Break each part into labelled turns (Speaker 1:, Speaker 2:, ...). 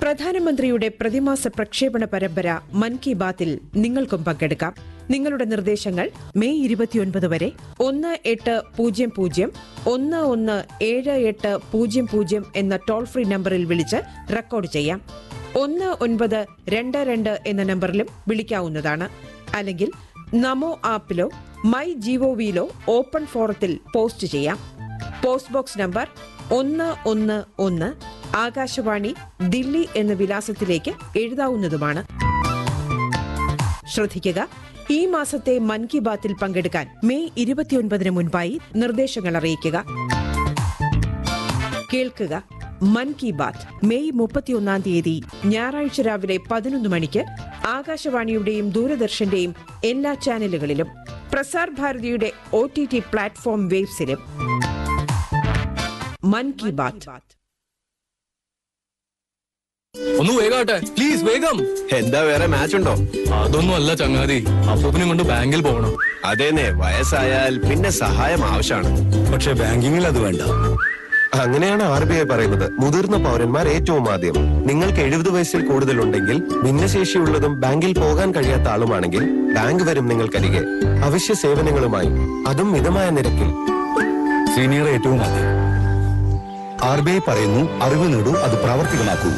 Speaker 1: പ്രധാനമന്ത്രിയുടെ പ്രതിമാസ പ്രക്ഷേപണ പരമ്പര മൻ കി ബാത്തിൽ നിങ്ങൾക്കും പങ്കെടുക്കാം നിങ്ങളുടെ നിർദ്ദേശങ്ങൾ മെയ് ഇരുപത്തിയൊൻപത് വരെ ഒന്ന് എട്ട് പൂജ്യം പൂജ്യം ഒന്ന് ഒന്ന് ഏഴ് എട്ട് പൂജ്യം പൂജ്യം എന്ന ടോൾ ഫ്രീ നമ്പറിൽ വിളിച്ച് റെക്കോർഡ് ചെയ്യാം ഒന്ന് ഒൻപത് രണ്ട് രണ്ട് എന്ന നമ്പറിലും വിളിക്കാവുന്നതാണ് അല്ലെങ്കിൽ നമോ ആപ്പിലോ മൈ ജിഒവിയിലോ ഓപ്പൺ ഫോറത്തിൽ പോസ്റ്റ് ചെയ്യാം പോസ്റ്റ് ബോക്സ് നമ്പർ ഒന്ന് ഒന്ന് ഒന്ന് ആകാശവാണി ദില്ലി എന്ന വിലാസത്തിലേക്ക് എഴുതാവുന്നതുമാണ് ശ്രദ്ധിക്കുക ഈ മാസത്തെ മൻ കി ബാത്തിൽ പങ്കെടുക്കാൻ മെയ് ഇരുപത്തിയൊൻപതിന് മുൻപായി നിർദ്ദേശങ്ങൾ അറിയിക്കുക കേൾക്കുക മൻ കി ബാത്ത് മെയ് മുപ്പത്തിയൊന്നാം തീയതി ഞായറാഴ്ച രാവിലെ പതിനൊന്ന് മണിക്ക് ആകാശവാണിയുടെയും ദൂരദർശന്റെയും എല്ലാ ചാനലുകളിലും പ്രസാർ ഭാരതിയുടെ ഒ ടി ടി പ്ലാറ്റ്ഫോം വേബ്സിലും മൻ കി ബാത്ത്
Speaker 2: ഒന്ന് വേഗാട്ടെ പ്ലീസ് വേഗം
Speaker 3: എന്താ വേറെ മാച്ച് ഉണ്ടോ
Speaker 2: അതൊന്നും അല്ല ചങ്ങാതി അപ്പൂപ്പിനെ കൊണ്ട് ബാങ്കിൽ പോകണം
Speaker 3: അതേനെ വയസ്സായാൽ പിന്നെ സഹായം ആവശ്യമാണ്
Speaker 4: പക്ഷെ ബാങ്കിങ്ങിൽ അത് വേണ്ട
Speaker 3: അങ്ങനെയാണ് ആർ ബി ഐ പറയുന്നത് മുതിർന്ന പൗരന്മാർ ഏറ്റവും ആദ്യം നിങ്ങൾക്ക് എഴുപത് വയസ്സിൽ കൂടുതലുണ്ടെങ്കിൽ ഭിന്നശേഷിയുള്ളതും ബാങ്കിൽ പോകാൻ കഴിയാത്ത ആളുമാണെങ്കിൽ ബാങ്ക് വരും നിങ്ങൾക്കരികെ അവശ്യ സേവനങ്ങളുമായി അതും മിതമായ നിരക്കിൽ
Speaker 4: സീനിയർ ഏറ്റവും ആദ്യം ആർ ബി ഐ പറയുന്നു അറിവ് നേടൂ അത് പ്രാവർത്തികമാക്കൂ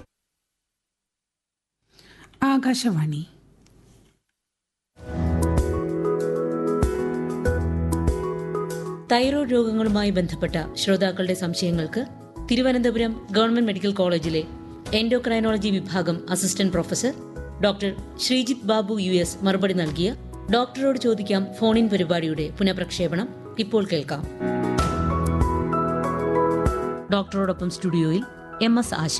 Speaker 5: ആകാശവാണി
Speaker 6: തൈറോയ്ഡ് രോഗങ്ങളുമായി ബന്ധപ്പെട്ട ശ്രോതാക്കളുടെ സംശയങ്ങൾക്ക് Thiruvananthapuram government medical college endocrinology വിഭാഗം assistant professor doctor Sreejith Babu U S മറുപടി നൽകിയ ഡോക്ടറോട് ചോദിക്കാം ഫോണിൻ പരിപാടിയുടെ പുനഃപ്രക്ഷേപണം ഇപ്പോൾ കേൾക്കാം ഡോക്ടറോടൊപ്പം സ്റ്റുഡിയോയിൽ എം എസ് ആശ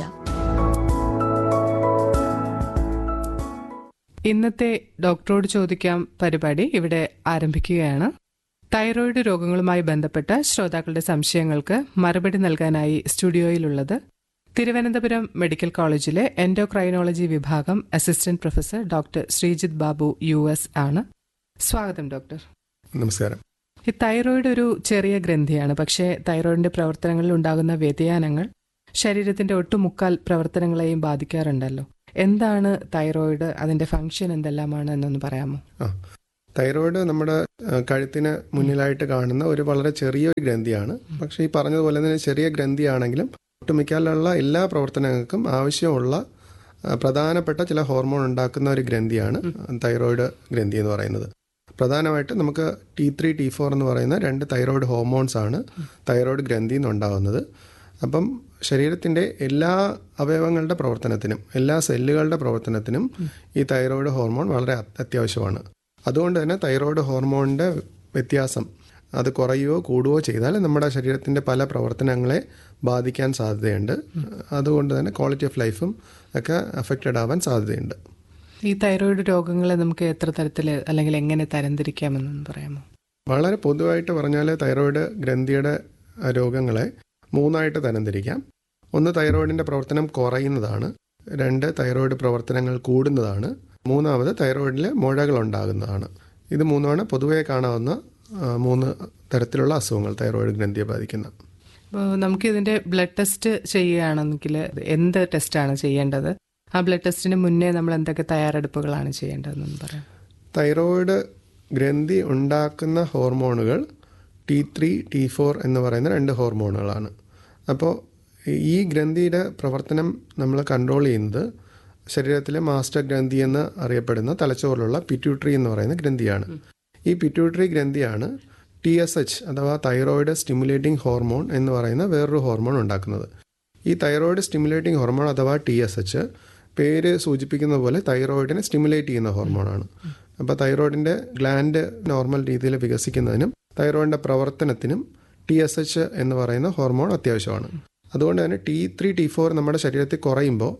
Speaker 7: ഇന്നത്തെ ഡോക്ടറോട് ചോദിക്കാം പരിപാടി ഇവിടെ ആരംഭിക്കുകയാണ് തൈറോയിഡ് രോഗങ്ങളുമായി ബന്ധപ്പെട്ട ശ്രോതാക്കളുടെ സംശയങ്ങൾക്ക് മറുപടി നൽകാനായി സ്റ്റുഡിയോയിലുള്ളത് തിരുവനന്തപുരം മെഡിക്കൽ കോളേജിലെ എൻഡോക്രൈനോളജി വിഭാഗം assistant professor doctor Sreejith Babu U S ആണ് സ്വാഗതം ഡോക്ടർ
Speaker 8: നമസ്കാരം
Speaker 7: ഈ തൈറോയിഡ് ഒരു ചെറിയ ഗ്രന്ഥിയാണ് പക്ഷേ തൈറോയിഡിന്റെ പ്രവർത്തനങ്ങളിൽ ഉണ്ടാകുന്ന വ്യതിയാനങ്ങൾ ശരീരത്തിന്റെ ഒട്ടുമുക്കാൽ പ്രവർത്തനങ്ങളെയും ബാധിക്കാറുണ്ടല്ലോ എന്താണ് തൈറോയിഡ് അതിന്റെ ഫംഗ്ഷൻ എന്തെല്ലാമാണ് എന്നൊന്ന് പറയാമോ
Speaker 8: ആ തൈറോയിഡ് നമ്മുടെ ആ, കഴുത്തിന് മുന്നിലായിട്ട് കാണുന്ന ഒരു വളരെ ചെറിയൊരു ഗ്രന്ഥിയാണ് പക്ഷേ ഈ പറഞ്ഞതുപോലെ തന്നെ ചെറിയ ഗ്രന്ഥിയാണെങ്കിലും ഒട്ടുമിക്കാലുള്ള എല്ലാ പ്രവർത്തനങ്ങൾക്കും ആവശ്യമുള്ള ആ, പ്രധാനപ്പെട്ട ചില ഹോർമോൺ ഉണ്ടാക്കുന്ന ഒരു ഗ്രന്ഥിയാണ് തൈറോയിഡ് ഗ്രന്ഥി എന്ന് പറയുന്നത് പ്രധാനമായിട്ട് നമുക്ക് ടി ത്രീ ടി ഫോർ എന്ന് പറയുന്ന രണ്ട് തൈറോയിഡ് ഹോർമോൺസ് ആണ് തൈറോയിഡ് ഗ്രന്ഥിയിൽ നിന്ന് ഉണ്ടാകുന്നത് അപ്പം ശരീരത്തിൻ്റെ എല്ലാ അവയവങ്ങളുടെ പ്രവർത്തനത്തിനും എല്ലാ സെല്ലുകളുടെ പ്രവർത്തനത്തിനും ഈ തൈറോയിഡ് ഹോർമോൺ വളരെ അത്- അത്യാവശ്യമാണ് അതുകൊണ്ട് തന്നെ തൈറോയിഡ് ഹോർമോണിൻ്റെ വ്യത്യാസം അത് കുറയുകയോ കൂടുകയോ ചെയ്താൽ നമ്മുടെ ശരീരത്തിൻ്റെ പല പ്രവർത്തനങ്ങളെ ബാധിക്കാൻ സാധ്യതയുണ്ട് അതുകൊണ്ട് തന്നെ ക്വാളിറ്റി ഓഫ് ലൈഫും ഒക്കെ അഫക്റ്റഡ് ആവാൻ സാധ്യതയുണ്ട്
Speaker 7: ഈ തൈറോയിഡ് രോഗങ്ങളെ നമുക്ക് എത്ര തരത്തിൽ അല്ലെങ്കിൽ എങ്ങനെ തരംതിരിക്കാമെന്നൊന്ന് പറയാമോ
Speaker 8: വളരെ പൊതുവായിട്ട് പറഞ്ഞാൽ തൈറോയിഡ് ഗ്രന്ഥിയുടെ ആ, രോഗങ്ങളെ മൂന്നായിട്ട് തരംതിരിക്കാം ഒന്ന് തൈറോയിഡിൻ്റെ പ്രവർത്തനം കുറയുന്നതാണ് രണ്ട് തൈറോയിഡ് പ്രവർത്തനങ്ങൾ കൂടുന്നതാണ് മൂന്നാമത് തൈറോയിഡിൽ മുഴകൾ ഉണ്ടാകുന്നതാണ് ഇത് മൂന്നുമാണ് പൊതുവെ കാണാവുന്ന ആ, മൂന്ന് തരത്തിലുള്ള അസുഖങ്ങൾ തൈറോയിഡ് ഗ്രന്ഥിയെ ബാധിക്കുന്ന
Speaker 7: അപ്പോൾ നമുക്ക് ഇതിന്റെ ബ്ലഡ് ടെസ്റ്റ് ചെയ്യുകയാണെങ്കിൽ എന്ത് ടെസ്റ്റാണ് ചെയ്യേണ്ടത് ആ ബ്ലഡ് ടെസ്റ്റിന് മുന്നേ നമ്മൾ എന്തൊക്കെ തയ്യാറെടുപ്പുകളാണ് ചെയ്യേണ്ടതെന്നൊന്ന് പറയാം
Speaker 8: തൈറോയിഡ് ഗ്രന്ഥി ഉണ്ടാക്കുന്ന ഹോർമോണുകൾ ടി ത്രീ ടി ഫോർ എന്ന് പറയുന്ന രണ്ട് ഹോർമോണുകളാണ് അപ്പോൾ ഈ ഗ്രന്ഥിയുടെ പ്രവർത്തനം നമ്മൾ കൺട്രോൾ ചെയ്യുന്നത് ശരീരത്തിലെ മാസ്റ്റർ ഗ്രന്ഥി എന്ന് അറിയപ്പെടുന്ന തലച്ചോറിലുള്ള പിറ്റ്യൂട്ടറി എന്ന് പറയുന്ന ഗ്രന്ഥിയാണ് ഈ പിറ്റ്യൂട്ടറി ഗ്രന്ഥിയാണ് ടി എസ് എച്ച് അഥവാ തൈറോയിഡ് സ്റ്റിമുലേറ്റിംഗ് ഹോർമോൺ എന്ന് പറയുന്ന വേറൊരു ഹോർമോൺ ഉണ്ടാക്കുന്നത് ഈ തൈറോയിഡ് സ്റ്റിമുലേറ്റിംഗ് ഹോർമോൺ അഥവാ ടി എസ് എച്ച് പേര് സൂചിപ്പിക്കുന്ന പോലെ തൈറോയിഡിനെ സ്റ്റിമുലേറ്റ് ചെയ്യുന്ന ഹോർമോണാണ് അപ്പോൾ തൈറോയിഡിൻ്റെ ഗ്ലാൻഡ് നോർമൽ രീതിയിൽ വികസിക്കുന്നതിനും തൈറോയിഡിൻ്റെ പ്രവർത്തനത്തിനും ടി എസ് എച്ച് എന്ന് പറയുന്ന ഹോർമോൺ അത്യാവശ്യമാണ് അതുകൊണ്ട് തന്നെ ടി ത്രീ ടി ഫോർ നമ്മുടെ ശരീരത്തിൽ കുറയുമ്പോൾ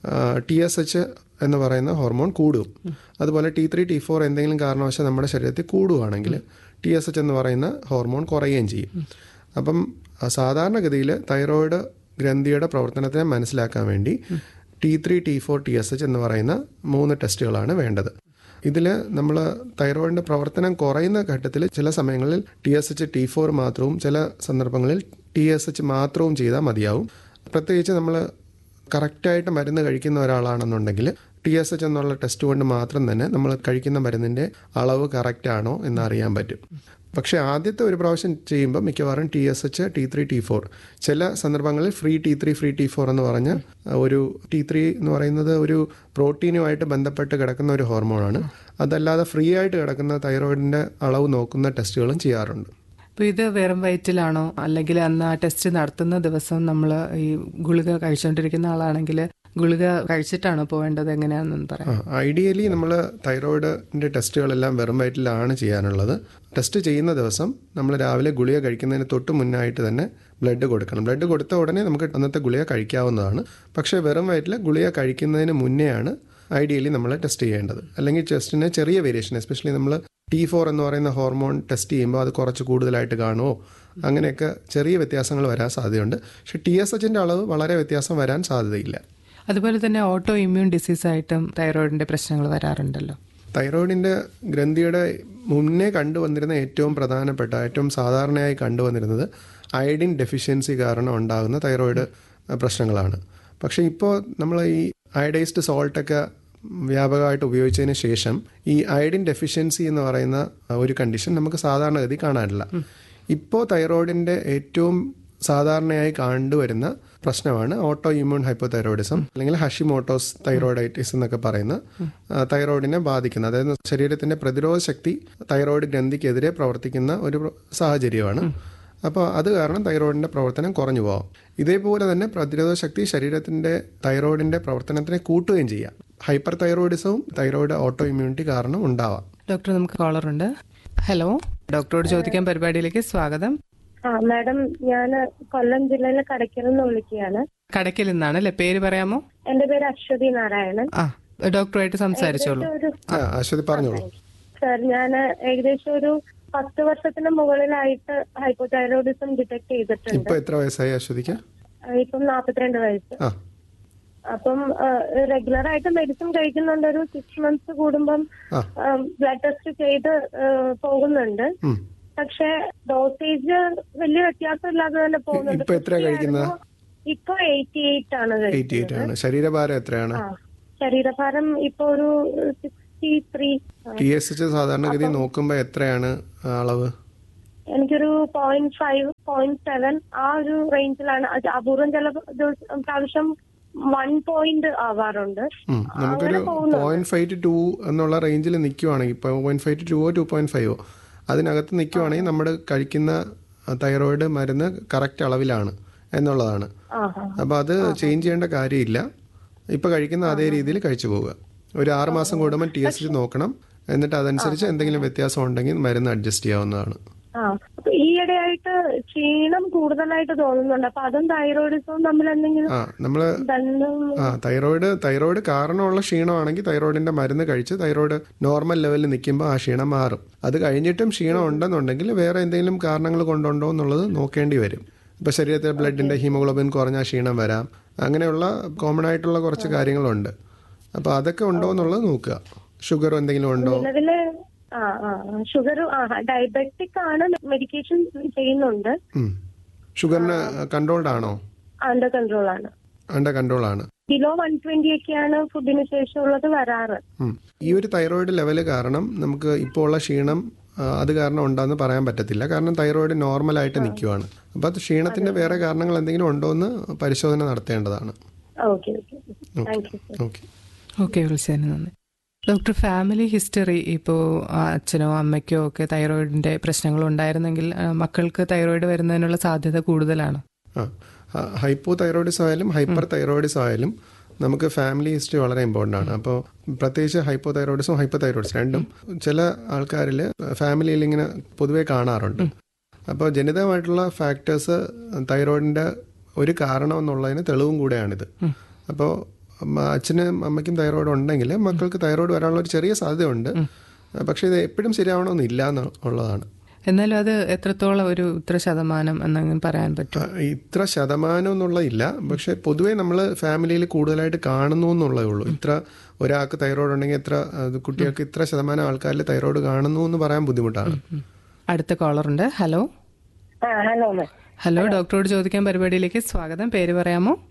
Speaker 8: ടി എസ് എച്ച് എന്ന് പറയുന്ന ഹോർമോൺ കൂടും അതുപോലെ ടി ത്രീ ടി ഫോർ എന്തെങ്കിലും കാരണവശാൽ നമ്മുടെ ശരീരത്തിൽ കൂടുകയാണെങ്കിൽ ടി എസ് എച്ച് എന്ന് പറയുന്ന ഹോർമോൺ കുറയുകയും ചെയ്യും അപ്പം ആ, സാധാരണഗതിയിൽ തൈറോയിഡ് ഗ്രന്ഥിയുടെ പ്രവർത്തനത്തെ മനസ്സിലാക്കാൻ വേണ്ടി T three T four T S H എന്ന് പറയുന്ന മൂന്ന് ടെസ്റ്റുകളാണ് വേണ്ടത് ഇതിൽ നമ്മൾ തൈറോയിഡിൻ്റെ പ്രവർത്തനം കുറയുന്ന ഘട്ടത്തിൽ ചില സമയങ്ങളിൽ T S H T four മാത്രവും ചില സന്ദർഭങ്ങളിൽ ടി എസ് എച്ച് മാത്രവും ചെയ്താൽ മതിയാവും പ്രത്യേകിച്ച് നമ്മൾ കറക്റ്റായിട്ട് മരുന്ന് കഴിക്കുന്ന ഒരാളാണെന്നുണ്ടെങ്കിൽ ടി എസ് എച്ച് എന്നുള്ള ടെസ്റ്റ് കൊണ്ട് മാത്രം തന്നെ നമ്മൾ കഴിക്കുന്ന മരുന്നിൻ്റെ അളവ് കറക്റ്റ് ആണോ എന്ന് അറിയാൻ പറ്റും പക്ഷേ ആദ്യത്തെ ഒരു പ്രാവശ്യം ചെയ്യുമ്പോൾ മിക്കവാറും T S H T three T four ചില സന്ദർഭങ്ങളിൽ free T three free T four എന്ന് പറഞ്ഞ ഒരു ടി ത്രീ എന്ന് പറയുന്നത് ഒരു പ്രോട്ടീനുമായിട്ട് ബന്ധപ്പെട്ട് കിടക്കുന്ന ഒരു ഹോർമോണാണ് അതല്ലാതെ ഫ്രീ ആയിട്ട് കിടക്കുന്ന തൈറോയിഡിൻ്റെ അളവ് നോക്കുന്ന ടെസ്റ്റുകളും ചെയ്യാറുണ്ട്
Speaker 7: അപ്പൊ ഇത് വെറും വയറ്റിലാണോ അല്ലെങ്കിൽ അന്ന് ആ ടെസ്റ്റ് നടത്തുന്ന ദിവസം നമ്മൾ ഈ ഗുളിക കഴിച്ചുകൊണ്ടിരിക്കുന്ന ആളാണെങ്കിൽ ഗുളിക കഴിച്ചിട്ടാണോ പോവേണ്ടത് എങ്ങനെയാണെന്ന് പറയാം
Speaker 8: ഐഡിയലി നമ്മൾ തൈറോയിഡിൻ്റെ ടെസ്റ്റുകളെല്ലാം വെറും വയറ്റിലാണ് ചെയ്യാനുള്ളത് ടെസ്റ്റ് ചെയ്യുന്ന ദിവസം നമ്മൾ രാവിലെ ഗുളിക കഴിക്കുന്നതിന് തൊട്ട് മുന്നായിട്ട് തന്നെ ബ്ലഡ് കൊടുക്കണം ബ്ലഡ് കൊടുത്ത ഉടനെ നമുക്ക് അന്നത്തെ ഗുളിക കഴിക്കാവുന്നതാണ് പക്ഷേ വെറും വയറ്റിൽ ഗുളിക കഴിക്കുന്നതിന് മുന്നെയാണ് ഐഡിയലി നമ്മൾ ടെസ്റ്റ് ചെയ്യേണ്ടത് അല്ലെങ്കിൽ ടെസ്റ്റിന് ചെറിയ വേരിയേഷൻ എസ്പെഷ്യലി നമ്മൾ ടി ഫോർ എന്ന് പറയുന്ന ഹോർമോൺ ടെസ്റ്റ് ചെയ്യുമ്പോൾ അത് കുറച്ച് കൂടുതലായിട്ട് കാണുമോ അങ്ങനെയൊക്കെ ചെറിയ വ്യത്യാസങ്ങൾ വരാൻ സാധ്യതയുണ്ട് പക്ഷേ ടി എസ് എച്ചിൻ്റെ അളവ് വളരെ വ്യത്യാസം വരാൻ സാധ്യതയില്ല
Speaker 7: അതുപോലെ തന്നെ ഓട്ടോ ഇമ്മ്യൂൺ ഡിസീസായിട്ടും തൈറോയിഡിന്റെ പ്രശ്നങ്ങൾ വരാറുണ്ടല്ലോ
Speaker 8: തൈറോയിഡിൻ്റെ ഗ്രന്ഥിയുടെ മുന്നേ കണ്ടുവന്നിരുന്ന ഏറ്റവും പ്രധാനപ്പെട്ട ഏറ്റവും സാധാരണയായി കണ്ടുവന്നിരുന്നത് അയഡിൻ ഡെഫിഷ്യൻസി കാരണം ഉണ്ടാകുന്ന തൈറോയിഡ് പ്രശ്നങ്ങളാണ് പക്ഷേ ഇപ്പോൾ നമ്മൾ ഈ അയഡൈസ്ഡ് സോൾട്ടൊക്കെ വ്യാപകമായിട്ട് ഉപയോഗിച്ചതിന് ശേഷം ഈ അയഡിൻ ഡെഫിഷ്യൻസി എന്ന് പറയുന്ന ഒരു കണ്ടീഷൻ നമുക്ക് സാധാരണഗതി കാണാനില്ല ഇപ്പോൾ തൈറോയിഡിൻ്റെ ഏറ്റവും സാധാരണയായി കണ്ടുവരുന്ന പ്രശ്നമാണ് ഓട്ടോ ഇമ്മ്യൂൺ ഹൈപ്പോതൈറോയിഡിസം അല്ലെങ്കിൽ ഹഷിമോട്ടോസ് തൈറോയിഡൈറ്റിസ് എന്നൊക്കെ പറയുന്ന ആ, തൈറോയിഡിനെ ബാധിക്കുന്ന അതായത് ശരീരത്തിന്റെ പ്രതിരോധ ശക്തി തൈറോയിഡ് ഗ്രന്ഥിക്കെതിരെ പ്രവർത്തിക്കുന്ന ഒരു പ്ര- സാഹചര്യമാണ് അപ്പോൾ അത് കാരണം തൈറോയിഡിന്റെ പ്രവർത്തനം കുറഞ്ഞു പോകാം ഇതേപോലെ തന്നെ പ്രതിരോധ ശക്തി ശരീരത്തിന്റെ തൈറോയിഡിന്റെ പ്രവർത്തനത്തിനെ കൂട്ടുകയും ചെയ്യാം ഹൈപ്പർ തൈറോയിഡിസവും തൈറോയിഡ് ഓട്ടോ ഇമ്മ്യൂണിറ്റി കാരണം ഉണ്ടാവാം
Speaker 7: ഡോക്ടർ നമുക്ക് കോളറുണ്ട് ഹലോ ഡോക്ടറോട് ചോദിക്കാൻ പരിപാടിയിലേക്ക് സ്വാഗതം
Speaker 9: ആ മാഡം ഞാൻ കൊല്ലം ജില്ലയിലെ കടയ്ക്കൽ നിന്ന് വിളിക്കുകയാണ്
Speaker 7: കടയ്ക്കൽ നിന്നാണ് അല്ലെ പേര് പറയാമോ
Speaker 9: എന്റെ പേര് അശ്വതി നാരായണൻ
Speaker 7: ആ ഡോക്ടറുമായിട്ട് സംസാരിച്ചോളൂ
Speaker 9: ഒരു
Speaker 8: ആ അശ്വതി പറഞ്ഞോളൂ
Speaker 9: സാർ ഞാൻ ഏകദേശം ഒരു പത്ത് വർഷത്തിന് മുകളിലായിട്ട് ഹൈപ്പോതൈറോയിഡിസം ഡിറ്റക്ട് ചെയ്തിട്ടുണ്ട്
Speaker 8: ഇപ്പൊ എത്ര വയസ്സായി അശ്വതിക്ക്
Speaker 9: ആ, ഇപ്പം നാപ്പത്തിരണ്ട് വയസ്സ്
Speaker 8: ആ
Speaker 9: അപ്പം റെഗുലർ ആയിട്ട് മെഡിസിൻ കഴിക്കുന്നുണ്ട് ഒരു സിക്സ് മന്ത്സ് കൂടുമ്പം
Speaker 8: ആ.
Speaker 9: ബ്ലഡ് ടെസ്റ്റ് ചെയ്ത് ആ, പോകുന്നുണ്ട്
Speaker 8: ഉം.
Speaker 9: പക്ഷെ ഡോസേജ് വലിയ വ്യത്യാസമില്ലാതെ തന്നെ പോകുന്നുണ്ട്
Speaker 8: ഇപ്പൊ എത്രയാ കഴിക്കുന്നത്?
Speaker 9: ഇപ്പൊ എയ്റ്റി എയ്റ്റ് ആണ്
Speaker 8: എയ്റ്റി എയ്റ്റ് ആണ് ശരീരഭാരം എത്രയാണ്
Speaker 9: ആ ശരീരഭാരം ഇപ്പൊ ഒരു sixty three
Speaker 8: T S H സാധാരണഗതി നോക്കുമ്പോൾ എത്രയാണ് അളവ്
Speaker 9: എനിക്കൊരു പോയിന്റ് ഫൈവ് പോയിന്റ് സെവൻ ആ ഒരു റേഞ്ചിലാണ് അത് അപൂർവം ചില ദിവസം പ്രാവശ്യം വൺ പോയിന്റ് ആവാറുണ്ട്
Speaker 8: ഉം. നമുക്കൊരു
Speaker 9: അങ്ങനെ പോകുന്നുണ്ട്.
Speaker 8: പോയിന്റ് ഫൈവ് ടു ടു എന്നുള്ള റേഞ്ചിൽ നിൽക്കുവാണെങ്കിൽ ഇപ്പോൾ പോയിന്റ് ഫൈവ് ടു ടുവോ ടു പോയിന്റ് ഫൈവോ അതിനകത്ത് നിൽക്കുവാണെങ്കിൽ നമ്മൾ കഴിക്കുന്ന തൈറോയിഡ് മരുന്ന് കറക്റ്റ് അളവിലാണ് എന്നുള്ളതാണ്
Speaker 9: ആ ആ
Speaker 8: അപ്പോൾ അത് ചേഞ്ച് ചെയ്യേണ്ട കാര്യമില്ല ഇപ്പോൾ കഴിക്കുന്ന അതേ രീതിയിൽ കഴിച്ചു പോവുക ഒരു ആറ് മാസം കൂടുമ്പോൾ ടി എസ് നോക്കണം എന്നിട്ട് അതനുസരിച്ച് എന്തെങ്കിലും വ്യത്യാസം ഉണ്ടെങ്കിൽ മരുന്ന് അഡ്ജസ്റ്റ് ചെയ്യാവുന്നതാണ്
Speaker 9: ആ അപ്പൊ ഈയിടെയായിട്ട് ക്ഷീണം കൂടുതലായിട്ട് തോന്നുന്നുണ്ട് അപ്പൊ അതും തൈറോയിഡിസവും തമ്മിൽ എന്തെങ്കിലും
Speaker 8: ആ നമ്മൾ
Speaker 9: ബന്ധം
Speaker 8: ആ തൈറോയിഡ് തൈറോയിഡ് കാരണമുള്ള ക്ഷീണമാണെങ്കിൽ തൈറോയിഡിന്റെ മരുന്ന് കഴിച്ച് തൈറോയിഡ് നോർമൽ ലെവലിൽ നിൽക്കുമ്പോൾ ആ ക്ഷീണം മാറും അത് കഴിഞ്ഞിട്ടും ക്ഷീണം ഉണ്ടെന്നുണ്ടെങ്കിൽ വേറെ എന്തെങ്കിലും കാരണങ്ങൾ കൊണ്ടുണ്ടോ എന്നുള്ളത് നോക്കേണ്ടി വരും ഇപ്പൊ ശരീരത്തിലെ ബ്ലഡിന്റെ ഹീമോഗ്ലോബിൻ കുറഞ്ഞ ക്ഷീണം വരാം അങ്ങനെയുള്ള കോമൺ ആയിട്ടുള്ള കുറച്ച് കാര്യങ്ങളുണ്ട് അപ്പോൾ അതൊക്കെ ഉണ്ടോ എന്നുള്ളത് നോക്കുക ഷുഗർ എന്തെങ്കിലും ഉണ്ടോ
Speaker 9: നിലവില് ആ ആ ഷുഗർ ആ ഡയബറ്റിക് ആണ് മെഡിക്കേഷൻ ചെയ്യുന്നുണ്ട്
Speaker 8: ഉം. ഷുഗറിന് കൺട്രോൾഡ് ആണോ
Speaker 9: അണ്ടർ കൺട്രോൾ ആണ്
Speaker 8: അണ്ടർ കൺട്രോൾ ആണ്
Speaker 9: കിലോ വൺ ട്വന്റി ഒക്കെയാണ് ഫുഡിന് ശേഷമുള്ളത് വരാറ്
Speaker 8: ഉം. ഈ ഒരു തൈറോയിഡ് ലെവൽ കാരണം നമുക്ക് ഇപ്പോൾ ഉള്ള ക്ഷീണം ആ, അത് കാരണം ഉണ്ടാന്ന് പറയാൻ പറ്റത്തില്ല കാരണം തൈറോയിഡ് നോർമലായിട്ട് നിൽക്കുവാണ് അപ്പോൾ അത് ക്ഷീണത്തിന്റെ വേറെ കാരണങ്ങൾ എന്തെങ്കിലും ഉണ്ടോ എന്ന് പരിശോധന നടത്തേണ്ടതാണ്
Speaker 9: okay okay thank you
Speaker 8: okay
Speaker 7: okay വിളിച്ചതിന് നന്ദി ഡോക്ടർ ഫാമിലി ഹിസ്റ്ററി ഇപ്പോൾ അച്ഛനോ അമ്മയ്ക്കോ ഒക്കെ തൈറോയിഡിന്റെ പ്രശ്നങ്ങൾ ഉണ്ടായിരുന്നെങ്കിൽ ആ, മക്കൾക്ക് തൈറോയിഡ് വരുന്നതിനുള്ള സാധ്യത കൂടുതലാണ്
Speaker 8: ആ ഹൈപ്പോ തൈറോയിഡിസം ആയാലും ഹൈപ്പർ തൈറോയിഡിസം ആയാലും നമുക്ക് ഫാമിലി ഹിസ്റ്ററി വളരെ ഇമ്പോർട്ടൻ്റ് ആണ് അപ്പോൾ പ്രത്യേകിച്ച് ഹൈപ്പോ തൈറോയിഡിസും ഹൈപ്പർ തൈറോയിഡിസം രണ്ടും ചില ആൾക്കാരിൽ ഫാമിലിയിൽ ഇങ്ങനെ പൊതുവേ കാണാറുണ്ട് അപ്പോൾ ജനിതകമായിട്ടുള്ള ഫാക്ടേഴ്സ് തൈറോയിഡിൻ്റെ ഒരു കാരണം എന്നുള്ളതിന് തെളിവും കൂടെയാണിത് അപ്പോൾ അച്ഛനും അമ്മയ്ക്കും തൈറോയിഡ് ഉണ്ടെങ്കിൽ മക്കൾക്ക് തൈറോയിഡ് വരാനുള്ള ഒരു ചെറിയ സാധ്യതയുണ്ട് പക്ഷേ ഇത് എപ്പോഴും ശരിയാവണമെന്നില്ല എന്നുള്ളതാണ്
Speaker 7: എന്നാലും അത് എത്രത്തോളം ഒരു ഇത്ര ശതമാനം എന്നങ്ങനെ പറയാൻ പറ്റും
Speaker 8: ആ, ഇത്ര ശതമാനം എന്നുള്ളതില്ല പക്ഷെ പൊതുവേ നമ്മൾ ഫാമിലിയിൽ കൂടുതലായിട്ട് കാണുന്നു എന്നുള്ളതേ ഉള്ളൂ ഇത്ര ഒരാൾക്ക് തൈറോയ്ഡ് ഉണ്ടെങ്കിൽ എത്ര അത് കുട്ടികൾക്ക് ഇത്ര ശതമാനം ആൾക്കാരിൽ തൈറോയ്ഡ് കാണുന്നു എന്ന് പറയാൻ ബുദ്ധിമുട്ടാണ്
Speaker 7: അടുത്ത കോളറുണ്ട് ഹലോ
Speaker 9: ആ ഹലോ മാം
Speaker 7: ഹലോ ഡോക്ടറോട് ചോദിക്കാൻ പരിപാടിയിലേക്ക് സ്വാഗതം പേര് പറയാമോ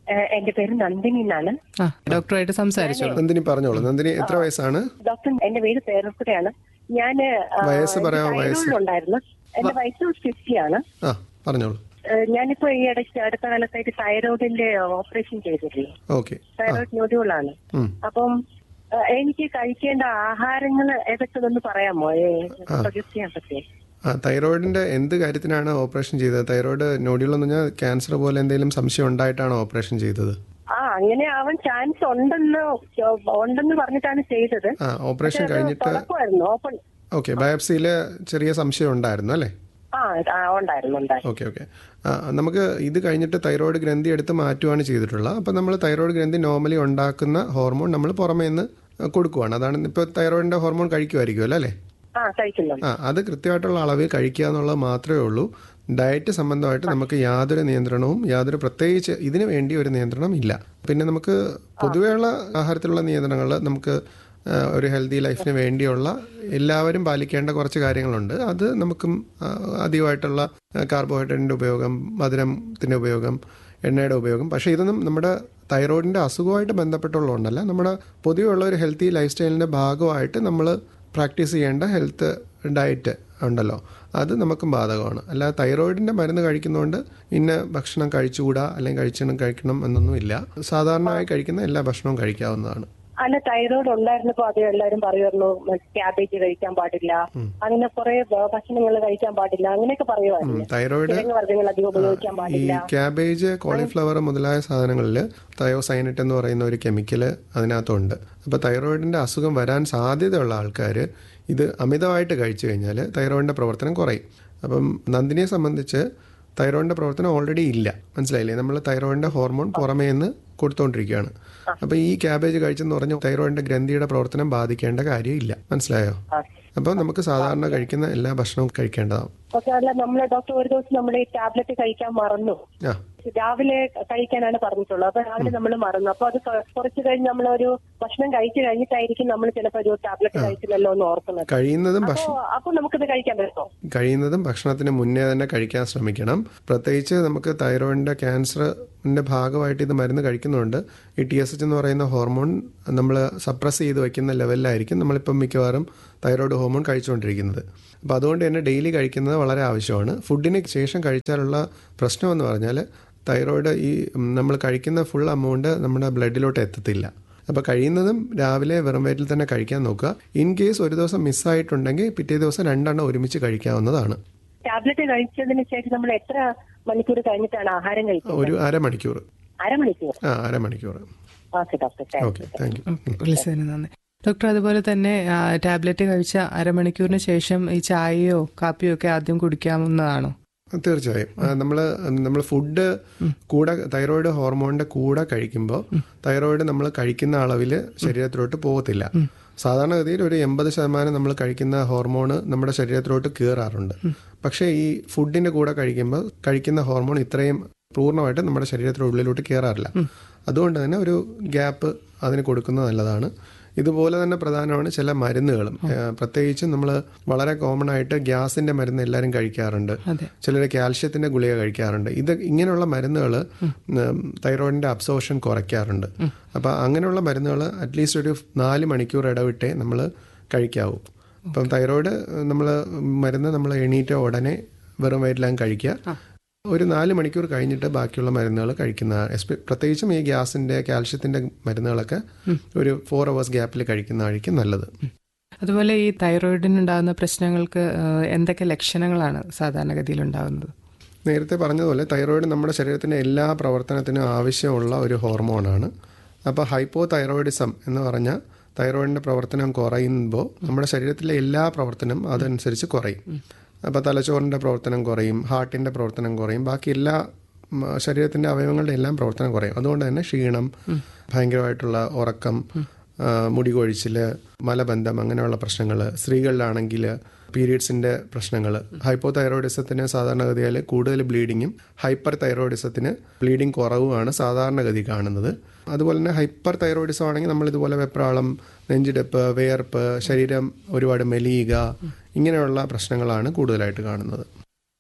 Speaker 9: ഏഹ് എന്റെ പേര് നന്ദിനി എന്നാണ്
Speaker 7: ആ ഡോക്ടറുമായിട്ട് സംസാരിച്ചോളൂ
Speaker 8: നന്ദിനി പറഞ്ഞോളൂ നന്ദിനി എത്ര വയസ്സാണ്
Speaker 9: ഡോക്ടർ എന്റെ പേര് പേരക്കുട്ടിയാണ് ഞാൻ
Speaker 8: വയസ്സ് പറയാമോ, വയസ്സ്?
Speaker 9: ഉണ്ടായിരുന്നു എന്റെ വയസ്സ് ഫിഫ്റ്റി ആണ്
Speaker 8: ആ പറഞ്ഞോളൂ
Speaker 9: ഏഹ് ഞാനിപ്പോ ഈ ഇടയ്ക്ക് അടുത്ത കാലത്തായിട്ട് തൈറോയിഡിന്റെ ഓപ്പറേഷൻ ചെയ്തിട്ടില്ലേ
Speaker 8: ഓക്കെ
Speaker 9: തൈറോയിഡ് ന്യൂഡ്യൂളാണ്
Speaker 8: ഉം.
Speaker 9: അപ്പം ഏഹ് എനിക്ക് കഴിക്കേണ്ട ആഹാരങ്ങൾ ഏതൊക്കെ ഒന്ന് പറയാമോ സജസ്റ്റ് ചെയ്യാൻ പറ്റിയേ
Speaker 8: ആ തൈറോയിഡിന്റെ എന്ത് കാര്യത്തിനാണ് ഓപ്പറേഷൻ ചെയ്തത് തൈറോയിഡ് നോഡ്യൂൾ എന്ന് പറഞ്ഞാൽ ക്യാൻസർ പോലെ എന്തെങ്കിലും സംശയം ഉണ്ടായിട്ടാണോ ഓപ്പറേഷൻ ചെയ്തത്
Speaker 9: ആ അങ്ങനെ ആവാൻ ചാൻസ് ഉണ്ടെന്ന് ഉണ്ടെന്ന് പറഞ്ഞിട്ടാണ് ചെയ്തത്
Speaker 8: ആ ഓപ്പറേഷൻ
Speaker 9: പക്ഷേ അത്
Speaker 8: കഴിഞ്ഞിട്ട്
Speaker 9: തുടക്കമായിരുന്നു ഓപ്പൺ
Speaker 8: ഓക്കെ ബയോപ്സിയിൽ ചെറിയ സംശയം ഉണ്ടായിരുന്നു അല്ലേ
Speaker 9: ആ ആ, ഉണ്ടായിരുന്നു ഉണ്ടായിരുന്നു
Speaker 8: ഓക്കെ ഓക്കെ നമുക്ക് ഇത് കഴിഞ്ഞിട്ട് തൈറോയ്ഡ് ഗ്രന്ഥി എടുത്ത് മാറ്റുകയാണ് ചെയ്തിട്ടുള്ളത് അപ്പോൾ നമ്മൾ തൈറോയ്ഡ് ഗ്രന്ഥി നോർമലി ഉണ്ടാക്കുന്ന ഹോർമോൺ നമ്മൾ പുറമേ നിന്ന് കൊടുക്കുവാണ് അതാണ് ഇപ്പോൾ തൈറോയിഡിൻ്റെ ഹോർമോൺ കഴിക്കുമായിരിക്കുമല്ലോ അല്ലേ
Speaker 9: ആ കഴിക്കുന്നുണ്ട്
Speaker 8: ആ അത് കൃത്യമായിട്ടുള്ള അളവിൽ കഴിക്കുക എന്നുള്ളത് മാത്രമേ ഉള്ളൂ ഡയറ്റ് സംബന്ധമായിട്ട് നമുക്ക് യാതൊരു നിയന്ത്രണവും യാതൊരു പ്രത്യേകിച്ച് ഇതിനു വേണ്ടി ഒരു നിയന്ത്രണം ഇല്ല പിന്നെ നമുക്ക് പൊതുവെയുള്ള ആഹാരത്തിലുള്ള നിയന്ത്രണങ്ങൾ നമുക്ക് ആ, ഒരു ഹെൽത്തി ലൈഫിന് വേണ്ടിയുള്ള എല്ലാവരും പാലിക്കേണ്ട കുറച്ച് കാര്യങ്ങളുണ്ട് അത് നമുക്കും ആ, അധികമായിട്ടുള്ള കാർബോഹൈഡ്രേറ്റിൻ്റെ ഉപയോഗം മധുരത്തിൻ്റെ ഉപയോഗം എണ്ണയുടെ ഉപയോഗം പക്ഷേ ഇതൊന്നും നമ്മുടെ തൈറോയിഡിൻ്റെ അസുഖമായിട്ട് ബന്ധപ്പെട്ടുള്ളതുകൊണ്ടല്ല നമ്മുടെ പൊതുവെയുള്ള ഒരു ഹെൽത്തി ലൈഫ് സ്റ്റൈലിൻ്റെ ഭാഗമായിട്ട് നമ്മൾ പ്രാക്ടീസ് ചെയ്യേണ്ട ഹെൽത്ത് ഡയറ്റ് ഉണ്ടല്ലോ അത് നമുക്കും ബാധകമാണ് അല്ല തൈറോയിഡിൻ്റെ മരുന്ന് കഴിക്കുന്നതുകൊണ്ട് ഇന്ന ഭക്ഷണം കഴിച്ചുകൂടാ അല്ലെങ്കിൽ കഴിക്കണം കഴിക്കണം എന്നൊന്നുമില്ല സാധാരണയായി കഴിക്കുന്ന എല്ലാ ഭക്ഷണവും കഴിക്കാവുന്നതാണ്
Speaker 9: അല്ല തൈറോയ്ഡ് ഉണ്ടായിരുന്നപ്പോ അത് എല്ലാവരും പറയുമായിരുന്നു ക്യാബേജ് കഴിക്കാൻ പാടില്ല അങ്ങനെ കുറെ ഭക്ഷണങ്ങൾ കഴിക്കാൻ പാടില്ല അങ്ങനെയൊക്കെ പറയുമായിരുന്നു
Speaker 8: തൈറോയിഡ്
Speaker 9: കിഴങ്ങ് വർഗ്ഗങ്ങൾ അധികം ഉപയോഗിക്കാൻ
Speaker 8: ഈ
Speaker 9: പാടില്ല
Speaker 8: ക്യാബേജ് കോളിഫ്ലവർ മുതലായ സാധനങ്ങളിൽ തയോസൈനറ്റ് എന്ന് പറയുന്ന ഒരു കെമിക്കൽ അതിനകത്തുണ്ട് അപ്പോൾ തൈറോയിഡിൻ്റെ അസുഖം വരാൻ സാധ്യതയുള്ള ആൾക്കാർ ഇത് അമിതമായിട്ട് കഴിച്ചു കഴിഞ്ഞാൽ തൈറോയിഡിൻ്റെ പ്രവർത്തനം കുറയും അപ്പം നന്ദിനിയെ സംബന്ധിച്ച് തൈറോയിഡിൻ്റെ പ്രവർത്തനം ഓൾറെഡി ഇല്ല മനസ്സിലായില്ലേ നമ്മൾ തൈറോയിഡിൻ്റെ ഹോർമോൺ പുറമേ നിന്ന് കൊടുത്തുകൊണ്ടിരിക്കുകയാണ് അപ്പോൾ ഈ ക്യാബേജ് കഴിച്ചെന്ന് പറഞ്ഞ് തൈറോയിഡിൻ്റെ ഗ്രന്ഥിയുടെ പ്രവർത്തനം ബാധിക്കേണ്ട കാര്യമില്ല മനസ്സിലായോ അപ്പോൾ നമുക്ക് സാധാരണ കഴിക്കുന്ന എല്ലാ ഭക്ഷണവും കഴിക്കേണ്ടതാണ്
Speaker 9: പക്ഷെ അല്ല നമ്മളെ ഡോക്ടർ ഒരു ദിവസം നമ്മൾ ഈ ടാബ്ലറ്റ് കഴിക്കാൻ മറന്നു
Speaker 8: ആ
Speaker 9: രാവിലെ കഴിക്കാനാണ് പറഞ്ഞിട്ടുള്ളത് അപ്പൊ രാവിലെ നമ്മൾ മറന്നു അപ്പൊ അത് കൊ- കുറച്ച് കഴിഞ്ഞ് നമ്മളൊരു ഭക്ഷണം കഴിച്ചു കഴിഞ്ഞിട്ടായിരിക്കും നമ്മൾ ചിലപ്പോൾ ഒരു ടാബ്ലറ്റ് കഴിച്ചില്ലല്ലോ എന്ന് ഓർക്കുന്നത്
Speaker 8: കഴിയുന്നതും
Speaker 9: അപ്പൊ
Speaker 8: ഭക്ഷണം
Speaker 9: അപ്പൊ നമുക്കിത് കഴിക്കാൻ പറ്റുമോ
Speaker 8: കഴിയുന്നതും ഭക്ഷണത്തിന് മുന്നേ തന്നെ കഴിക്കാൻ ശ്രമിക്കണം പ്രത്യേകിച്ച് നമുക്ക് തൈറോയിഡിന്റെ ക്യാൻസറിന്റെ ഭാഗമായിട്ട് ഇത് മരുന്ന് കഴിക്കുന്നുണ്ട് ഈ ടി എസ് എച്ച് എന്ന് പറയുന്ന ഹോർമോൺ നമ്മൾ സപ്രസ് ചെയ്ത് വെക്കുന്ന ലെവലിലായിരിക്കും നമ്മളിപ്പം മിക്കവാറും തൈറോയ്ഡ് ഹോർമോൺ കഴിച്ചുകൊണ്ടിരിക്കുന്നത് അപ്പോൾ അതുകൊണ്ട് തന്നെ ഡെയിലി കഴിക്കുന്നത് വളരെ ആവശ്യമാണ് ഫുഡിന് ശേഷം കഴിച്ചാലുള്ള പ്രശ്നം എന്ന് പറഞ്ഞാൽ തൈറോയ്ഡ് ഈ നമ്മൾ കഴിക്കുന്ന ഫുൾ എമൗണ്ട് നമ്മുടെ ബ്ലഡിലോട്ട് എത്തത്തില്ല അപ്പോൾ കഴിയുന്നതും രാവിലെ വെറും വയറ്റിൽ തന്നെ കഴിക്കാൻ നോക്കുക ഇൻ കേസ് ഒരു ദിവസം മിസ്സായിട്ടുണ്ടെങ്കിൽ പിറ്റേ ദിവസം രണ്ടെണ്ണം ഒരുമിച്ച് കഴിക്കാവുന്നതാണ്
Speaker 9: ടാബ്ലറ്റ് കഴിച്ചതിന് ശേഷം നമ്മൾ എത്ര മണിക്കൂർ കഴിഞ്ഞിട്ടാണ് ആഹാരം കഴിക്കുന്നത്
Speaker 8: ഒരു അരമണിക്കൂർ
Speaker 9: അരമണിക്കൂർ
Speaker 8: ആ അരമണിക്കൂർ
Speaker 9: okay doctor thank
Speaker 8: okay thank you
Speaker 7: വിളിച്ചതിന് നന്ദി ഡോക്ടർ അതുപോലെ തന്നെ ആ, ടാബ്ലറ്റ് കഴിച്ച അരമണിക്കൂറിന് ശേഷം ഈ ചായയോ കാപ്പിയോ ഒക്കെ ആദ്യം കുടിക്കാവുന്നതാണോ
Speaker 8: തീർച്ചയായും നമ്മൾ നമ്മൾ ഫുഡ് കൂടെ തൈറോയിഡ് ഹോർമോണിന്റെ കൂടെ കഴിക്കുമ്പോൾ തൈറോയിഡ് നമ്മൾ കഴിക്കുന്ന അളവിൽ ശരീരത്തിലോട്ട് പോകത്തില്ല സാധാരണഗതിയിൽ ഒരു എൺപത് ശതമാനം നമ്മൾ കഴിക്കുന്ന ഹോർമോൺ നമ്മുടെ ശരീരത്തിലോട്ട് കയറാറുണ്ട് പക്ഷേ ഈ ഫുഡിന്റെ കൂടെ കഴിക്കുമ്പോൾ കഴിക്കുന്ന ഹോർമോൺ ഇത്രയും പൂർണ്ണമായിട്ട് നമ്മുടെ ശരീരത്തിന്റെ ഉള്ളിലോട്ട് കയറാറില്ല അതുകൊണ്ട് തന്നെ ഒരു ഗ്യാപ്പ് അതിന് കൊടുക്കുന്നത് നല്ലതാണ് ഇതുപോലെ തന്നെ പ്രധാനമാണ് ചില മരുന്നുകളും ഏഹ് പ്രത്യേകിച്ച് നമ്മൾ വളരെ കോമൺ ആയിട്ട് ഗ്യാസിന്റെ മരുന്ന് എല്ലാവരും കഴിക്കാറുണ്ട് ചിലർ കാൽഷ്യത്തിന്റെ ഗുളിക കഴിക്കാറുണ്ട് ഇത് ഇങ്ങനെയുള്ള മരുന്നുകൾ തൈറോയിഡിന്റെ അബ്സോർഷൻ കുറയ്ക്കാറുണ്ട് അപ്പോൾ അങ്ങനെയുള്ള മരുന്നുകൾ അറ്റ്ലീസ്റ്റ് ഒരു നാല് മണിക്കൂർ ഇടവിട്ടേ നമ്മൾ കഴിക്കാവൂ അപ്പം തൈറോയിഡ് നമ്മൾ മരുന്ന് നമ്മൾ എണീറ്റ ഉടനെ വെറും വയറ്റിലാണ് കഴിക്കുക ഒരു നാല് മണിക്കൂർ കഴിഞ്ഞിട്ട് ബാക്കിയുള്ള മരുന്നുകൾ കഴിക്കുന്ന എസ്പെ- പ്രത്യേകിച്ചും ഈ ഗ്യാസിന്റെ കാൽഷ്യത്തിന്റെ മരുന്നുകളൊക്കെ ഒരു ഫോർ അവേഴ്സ് ഗ്യാപ്പിൽ കഴിക്കുന്നതായിരിക്കും നല്ലത്
Speaker 7: അതുപോലെ ഈ തൈറോയിഡിനുണ്ടാകുന്ന പ്രശ്നങ്ങൾക്ക് ആ, എന്തൊക്കെ ലക്ഷണങ്ങളാണ് സാധാരണഗതിയിൽ ഉണ്ടാകുന്നത്
Speaker 8: നേരത്തെ പറഞ്ഞതുപോലെ തൈറോയിഡ് നമ്മുടെ ശരീരത്തിൻ്റെ എല്ലാ പ്രവർത്തനത്തിനും ആവശ്യമുള്ള ഒരു ഹോർമോണാണ് അപ്പോൾ ഹൈപ്പോ തൈറോയിഡിസം എന്ന് പറഞ്ഞാൽ തൈറോയിഡിൻ്റെ പ്രവർത്തനം കുറയുമ്പോൾ നമ്മുടെ ശരീരത്തിലെ എല്ലാ പ്രവർത്തനം അതനുസരിച്ച് കുറയും അപ്പോൾ തലച്ചോറിൻ്റെ പ്രവർത്തനം കുറയും ഹാർട്ടിൻ്റെ പ്രവർത്തനം കുറയും ബാക്കി എല്ലാ ഉം, ശരീരത്തിൻ്റെ അവയവങ്ങളുടെ എല്ലാം പ്രവർത്തനം കുറയും അതുകൊണ്ട് തന്നെ ക്ഷീണം ഭയങ്കരമായിട്ടുള്ള ഉറക്കം ആ, മുടി കൊഴിച്ചിൽ മലബന്ധം അങ്ങനെയുള്ള പ്രശ്നങ്ങൾ സ്ത്രീകളിലാണെങ്കിൽ പീരീഡ്സിൻ്റെ പ്രശ്നങ്ങൾ ഹൈപ്പോ തൈറോയിഡിസത്തിന് സാധാരണഗതിയിൽ കൂടുതൽ ബ്ലീഡിങ്ങും ഹൈപ്പർ തൈറോയിഡിസത്തിന് ബ്ലീഡിങ് കുറവുമാണ് സാധാരണഗതി കാണുന്നത് അതുപോലെ തന്നെ ഹൈപ്പർ തൈറോയിഡിസം ആണെങ്കിൽ നമ്മൾ ഇതുപോലെ വെപ്രാളം നെഞ്ചിടിപ്പ് വിയർപ്പ് ശരീരം ഒരുപാട് മെലിയുക ഇങ്ങനെയുള്ള പ്രശ്നങ്ങളാണ് കൂടുതലായിട്ട് കാണുന്നത്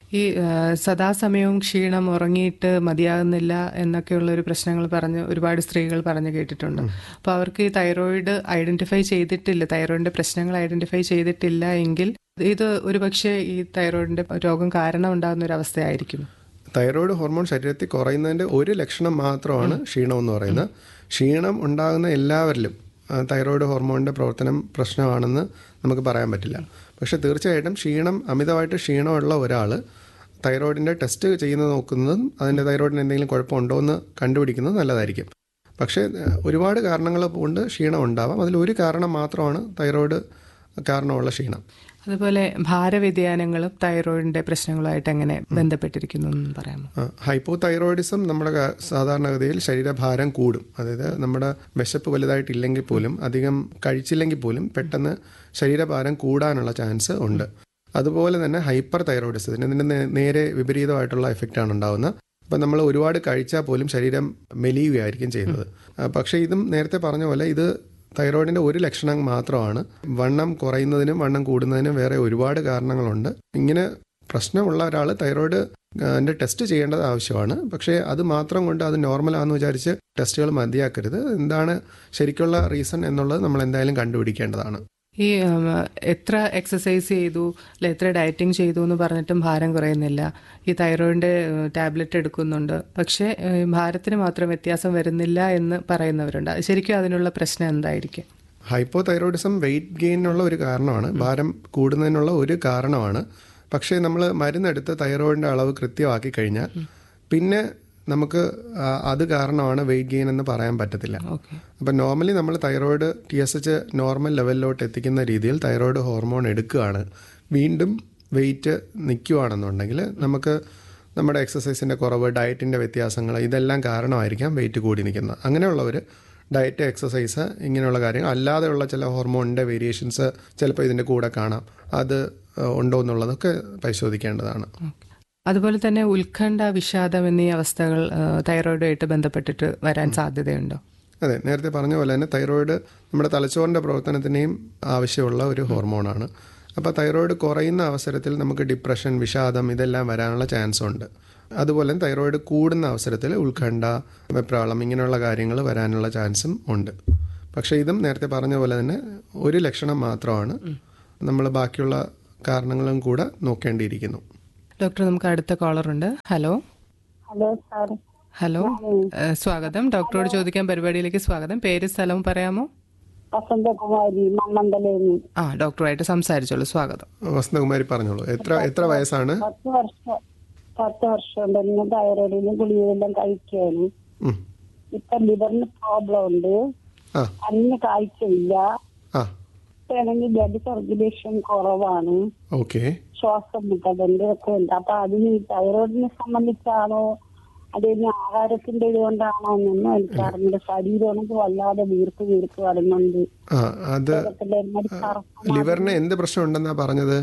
Speaker 7: ഈ ആ, സദാസമയവും ക്ഷീണം ഉറങ്ങിയിട്ട് മതിയാകുന്നില്ല എന്നൊക്കെയുള്ള ഒരു പ്രശ്നങ്ങൾ പറഞ്ഞ് ഒരുപാട് സ്ത്രീകൾ പറഞ്ഞു കേട്ടിട്ടുണ്ട് അപ്പോൾ അവർക്ക് ഈ തൈറോയിഡ് ഐഡന്റിഫൈ ചെയ്തിട്ടില്ല തൈറോയിഡിന്റെ പ്രശ്നങ്ങൾ ഐഡന്റിഫൈ ചെയ്തിട്ടില്ല എങ്കിൽ ഇത് ഒരുപക്ഷെ ഈ തൈറോയിഡിന്റെ രോഗം കാരണം ഉണ്ടാകുന്ന ഒരു അവസ്ഥയായിരിക്കും
Speaker 8: തൈറോയ്ഡ് ഹോർമോൺ ശരീരത്തിൽ കുറയുന്നതിൻ്റെ ഒരു ലക്ഷണം മാത്രമാണ് ക്ഷീണം എന്ന് പറയുന്നത് ക്ഷീണം ഉണ്ടാകുന്ന എല്ലാവരിലും ആ, തൈറോയ്ഡ് ഹോർമോണിൻ്റെ പ്രവർത്തനം പ്രശ്നമാണെന്ന് നമുക്ക് പറയാൻ പറ്റില്ല പക്ഷേ തീർച്ചയായിട്ടും ക്ഷീണം അമിതമായിട്ട് ക്ഷീണമുള്ള ഒരാൾ തൈറോയിഡിൻ്റെ ടെസ്റ്റ് ചെയ്യുന്നത് നോക്കുന്നതും അതിൻ്റെ തൈറോയിഡിന് എന്തെങ്കിലും കുഴപ്പമുണ്ടോ എന്ന് കണ്ടുപിടിക്കുന്നത് നല്ലതായിരിക്കും പക്ഷേ ആ, ഒരുപാട് കാരണങ്ങൾ കൊണ്ട് ക്ഷീണം ഉണ്ടാവാം അതിലൊരു കാരണം മാത്രമാണ് തൈറോയ്ഡ് കാരണമുള്ള ക്ഷീണം
Speaker 7: അതുപോലെ ഭാരവ്യതിയാനങ്ങളും തൈറോയിഡിന്റെ പ്രശ്നങ്ങളുമായിട്ട് എങ്ങനെ ബന്ധപ്പെട്ടിരിക്കുന്നു എന്ന് പറയാമോ
Speaker 8: ഹൈപ്പോ തൈറോയിഡിസം നമ്മുടെ ക- സാധാരണഗതിയിൽ ശരീരഭാരം കൂടും അതായത് നമ്മുടെ വിശപ്പ് വലുതായിട്ടില്ലെങ്കിൽ പോലും അധികം കഴിച്ചില്ലെങ്കിൽ പോലും പെട്ടെന്ന് ശരീരഭാരം കൂടാനുള്ള ചാൻസ് ഉണ്ട് അതുപോലെ തന്നെ ഹൈപ്പർ തൈറോയിഡിസത്തിന് ഇതിന് നേ- നേരെ വിപരീതമായിട്ടുള്ള എഫക്റ്റാണ് ഉണ്ടാകുന്നത് അപ്പം നമ്മൾ ഒരുപാട് കഴിച്ചാൽ പോലും ശരീരം മെലിയുകയായിരിക്കും ചെയ്യുന്നത് ആ, പക്ഷേ ഇതും നേരത്തെ പറഞ്ഞ പോലെ ഇത് തൈറോയിഡിന്റെ ഒരു ലക്ഷണം മാത്രമാണ് വണ്ണം കുറയുന്നതിനും വണ്ണം കൂടുന്നതിനും വേറെ ഒരുപാട് കാരണങ്ങളുണ്ട് ഇങ്ങനെ പ്രശ്നമുള്ള ഒരാൾ തൈറോയിഡ് അതിന്റെ ടെസ്റ്റ് ചെയ്യേണ്ടത് ആവശ്യമാണ് പക്ഷേ അത് മാത്രം കൊണ്ട് അത് നോർമലാണെന്ന് വിചാരിച്ച് ടെസ്റ്റുകൾ മതിയാക്കരുത് എന്താണ് ശരിക്കുള്ള റീസൺ എന്നുള്ളത് നമ്മൾ എന്തായാലും കണ്ടുപിടിക്കേണ്ടതാണ്
Speaker 7: ഈ ഉം, എത്ര എക്സസൈസ് ചെയ്തു അല്ലെ എത്ര ഡയറ്റിംഗ് ചെയ്തു എന്ന് പറഞ്ഞിട്ടും ഭാരം കുറയുന്നില്ല ഈ തൈറോയിഡിന്റെ ടാബ്ലറ്റ് എടുക്കുന്നുണ്ട് പക്ഷേ ഏഹ്, ഭാരത്തിന് മാത്രം വ്യത്യാസം വരുന്നില്ല എന്ന് പറയുന്നവരുണ്ട് അത് ശരിക്കും അതിനുള്ള പ്രശ്നം എന്തായിരിക്കും
Speaker 8: ഹൈപ്പോ തൈറോയിഡിസം വെയിറ്റ് ഗെയിനുള്ള ഒരു കാരണമാണ് ഭാരം കൂടുന്നതിനുള്ള ഒരു കാരണമാണ് പക്ഷേ നമ്മൾ മരുന്നെടുത്ത് തൈറോയിഡിന്റെ അളവ് കൃത്യമാക്കി കഴിഞ്ഞാൽ പിന്നെ നമുക്ക് ആ, അത് കാരണമാണ് വെയിറ്റ് ഗെയിൻ എന്ന് പറയാൻ പറ്റത്തില്ല
Speaker 7: ഓക്കെ
Speaker 8: അപ്പം നോർമലി നമ്മൾ thyroid T S H normal ലെവലിലോട്ട് എത്തിക്കുന്ന രീതിയിൽ തൈറോയിഡ് ഹോർമോൺ എടുക്കുകയാണ് വീണ്ടും വെയിറ്റ് നിൽക്കുകയാണെന്നുണ്ടെങ്കിൽ നമുക്ക് നമ്മുടെ എക്സസൈസിൻ്റെ കുറവ് ഡയറ്റിൻ്റെ വ്യത്യാസങ്ങൾ ഇതെല്ലാം കാരണമായിരിക്കാം വെയിറ്റ് കൂടി നിൽക്കുന്നത് അങ്ങനെയുള്ളവർ ഡയറ്റ് എക്സസൈസ് ഇങ്ങനെയുള്ള കാര്യങ്ങൾ അല്ലാതെയുള്ള ചില ഹോർമോണിൻ്റെ വേരിയേഷൻസ് ചിലപ്പോൾ ഇതിൻ്റെ കൂടെ കാണാം അത് ഏഹ്, ഉണ്ടോ എന്നുള്ളതൊക്കെ പരിശോധിക്കേണ്ടതാണ്
Speaker 7: അതുപോലെ തന്നെ ഉത്കണ്ഠ വിഷാദം എന്നീ അവസ്ഥകൾ ഏഹ്, തൈറോയിഡുമായിട്ട് ബന്ധപ്പെട്ടിട്ട് വരാൻ സാധ്യതയുണ്ടോ
Speaker 8: അതെ നേരത്തെ പറഞ്ഞ പോലെ തന്നെ തൈറോയിഡ് നമ്മുടെ തലച്ചോറിൻ്റെ പ്രവർത്തനത്തിനെയും ആവശ്യമുള്ള ഒരു ഹോർമോണാണ് അപ്പോൾ തൈറോയിഡ് കുറയുന്ന അവസരത്തിൽ നമുക്ക് ഡിപ്രഷൻ വിഷാദം ഇതെല്ലാം വരാനുള്ള ചാൻസ് ഉണ്ട് അതുപോലെ തന്നെ തൈറോയിഡ് കൂടുന്ന അവസരത്തിൽ ഉത്കണ്ഠ വെപ്രാളം ഇങ്ങനെയുള്ള കാര്യങ്ങൾ വരാനുള്ള ചാൻസും ഉണ്ട് പക്ഷേ ഇതും നേരത്തെ പറഞ്ഞ പോലെ തന്നെ ഒരു ലക്ഷണം മാത്രമാണ് നമ്മൾ ബാക്കിയുള്ള കാരണങ്ങളും കൂടെ നോക്കേണ്ടിയിരിക്കുന്നു
Speaker 7: ഡോക്ടർ നമുക്ക് അടുത്ത കോളർ ഉണ്ട് ഹലോ
Speaker 9: ഹലോ സാർ
Speaker 7: ഹലോ ഏഹ്, സ്വാഗതം ഡോക്ടറോട് ചോദിക്കാൻ പരിപാടിയിലേക്ക് സ്വാഗതം പേര് സ്ഥലവും പറയാമോ
Speaker 9: വസന്തകുമാരി മണ്ണന്തലേന്ന്
Speaker 7: ആ ഡോക്ടറുമായിട്ട് സംസാരിച്ചോളൂ സ്വാഗതം
Speaker 8: വസന്തകുമാരി പറഞ്ഞോളൂ എത്ര എത്ര വയസ്സാണ്
Speaker 9: പത്ത് വർഷം പത്ത് വർഷം ഉണ്ടെന്ന് തൈറോയിഡിന് ഗുളികയെല്ലാം കഴിക്കുകയാണ്
Speaker 8: ഉം.
Speaker 9: ഇപ്പൊ ലിവറിന് പ്രോബ്ലം ഉണ്ട്
Speaker 8: ആ
Speaker 9: അന്ന് കാഴ്ചയില്ല
Speaker 8: ആ
Speaker 9: ഇപ്പാണെങ്കിൽ ബ്ലഡ് സർക്കുലേഷൻ കുറവാണ്
Speaker 8: ഓക്കെ
Speaker 9: ശ്വാസം മുട്ടലുണ്ട് ഒക്കെ ഉണ്ട് അപ്പൊ അതിന് ഈ തൈറോയിഡിനെ സംബന്ധിച്ചാണോ അതിന് ആഹാരത്തിന്റെ ഇതുകൊണ്ടാണോ എന്നൊന്നും എനിക്ക് അറിഞ്ഞില്ല ശരീരമാണെങ്കിൽ വല്ലാതെ വീർപ്പ് വീർപ്പ് വരുന്നുണ്ട്
Speaker 8: ആ അത്
Speaker 9: ശരീരത്തിലെ ഒരുമാതിരി കറുപ്പ്
Speaker 8: ലിവറിന് എന്ത് പ്രശ്നം ഉണ്ടെന്നാ പറഞ്ഞത്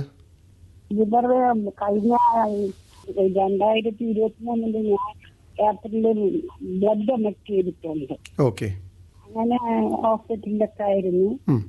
Speaker 9: ലിവർ കഴിഞ്ഞ രണ്ടായിരത്തി ഇരുപത്തിമൂന്നില് ഞാൻ ഏപ്രിലിൽ ബ്ലഡ് എമക്ട് ചെയ്തിട്ടുണ്ട്
Speaker 8: ഓക്കെ
Speaker 9: അങ്ങനെ ഹോസ്പിറ്റലിലൊക്കെ ആയിരുന്നു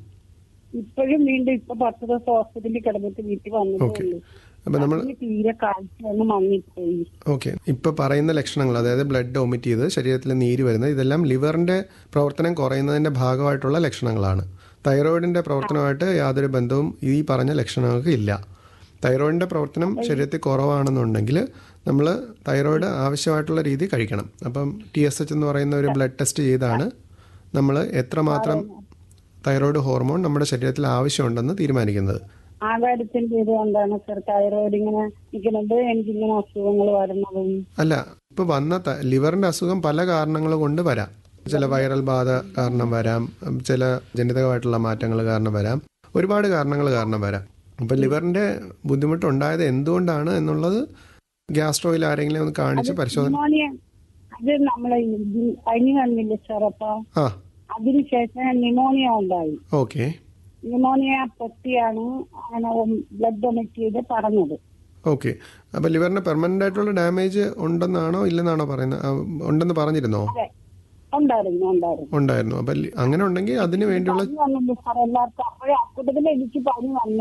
Speaker 9: ഇപ്പോഴും വീണ്ടും ഇപ്പൊ പത്ത് ദിവസം ഹോസ്പിറ്റലിൽ കിടന്നിട്ട് വീട്ടിൽ വന്നതേ
Speaker 8: ഓക്കെ
Speaker 9: ഉള്ളൂ
Speaker 8: അപ്പൊ നമ്മൾ
Speaker 9: അതിന് തീരെ കാഴ്ചയൊന്നും മങ്ങിപ്പോയി
Speaker 8: ഓക്കെ ഇപ്പൊ പറയുന്ന ലക്ഷണങ്ങൾ അതായത് ബ്ലഡ് ഒമിറ്റ് ചെയ്ത് ശരീരത്തിൽ നീര് വരുന്നത് ഇതെല്ലാം ലിവറിന്റെ പ്രവർത്തനം കുറയുന്നതിന്റെ ഭാഗമായിട്ടുള്ള ലക്ഷണങ്ങളാണ് തൈറോയിഡിന്റെ പ്രവർത്തനമായിട്ട് യാതൊരു ബന്ധവും ഈ പറഞ്ഞ ലക്ഷണങ്ങൾക്ക് ഇല്ല തൈറോയിഡിന്റെ പ്രവർത്തനം ശരീരത്തിൽ കുറവാണെന്നുണ്ടെങ്കിൽ നമ്മൾ തൈറോയിഡ് ആവശ്യമായിട്ടുള്ള രീതി കഴിക്കണം അപ്പം ടി എസ് എച്ച് എന്ന് പറയുന്ന ഒരു ബ്ലഡ് ടെസ്റ്റ് ചെയ്താണ് നമ്മൾ എത്രമാത്രം തൈറോയിഡ് ഹോർമോൺ നമ്മുടെ ശരീരത്തിൽ ആവശ്യമുണ്ടെന്ന് തീരുമാനിക്കുന്നത്
Speaker 9: ആകാരത്തിന്റെ ഇത് കൊണ്ടാണ് സർ തൈറോയിഡ് ഇങ്ങനെ നിൽക്കുന്നത് എനിക്കിങ്ങനെ അസുഖങ്ങൾ വരുന്നതും
Speaker 8: അല്ല ഇപ്പൊ വന്ന ത- ലിവറിന്റെ അസുഖം പല കാരണങ്ങൾ കൊണ്ട് വരാം ചില വൈറൽ ബാധ കാരണം വരാം ഉം, ചില ജനിതകമായിട്ടുള്ള മാറ്റങ്ങൾ കാരണം വരാം ഒരുപാട് കാരണങ്ങൾ കാരണം വരാം അപ്പൊ ലിവറിന്റെ ബുദ്ധിമുട്ടുണ്ടായത് എന്തുകൊണ്ടാണ് എന്നുള്ളത് ഗ്യാസ്ട്രോയിൽ ആരെങ്കിലും ഒന്ന് കാണിച്ച് പരിശോധന
Speaker 9: ന്യൂമോണിയ അത് നമ്മളെ ഈ പനി വന്നില്ല സാർ അപ്പൊ
Speaker 8: ആ
Speaker 9: അതിനുശേഷം ന്യൂമോണിയ ഉണ്ടായി
Speaker 8: ഓക്കെ
Speaker 9: ന്യൂമോണിയ പൊട്ടിയാണ് അങ്ങനെ ബ്ലഡ് ഡൊണേറ്റ് ചെയ്ത് പറഞ്ഞത്
Speaker 8: ഓക്കെ അപ്പൊ ലിവറിന് പെർമനന്റ് ആയിട്ടുള്ള ഡാമേജ് ഉണ്ടെന്നാണോ ഇല്ലെന്നാണോ പറയുന്നത് ആ, ഉണ്ടെന്ന് പറഞ്ഞിരുന്നോ
Speaker 9: അതെ ഉണ്ടായിരുന്നു ഉണ്ടായിരുന്നു
Speaker 8: ഉണ്ടായിരുന്നു അപ്പൊ ലി- അങ്ങനെ ഉണ്ടെങ്കിൽ അതിന് വേണ്ടിയുള്ള
Speaker 9: പനി വന്നില്ല സാർ എല്ലാവർക്കും അപ്പോഴേ അക്കൂട്ടത്തിൽ എനിക്ക് പനി വന്നു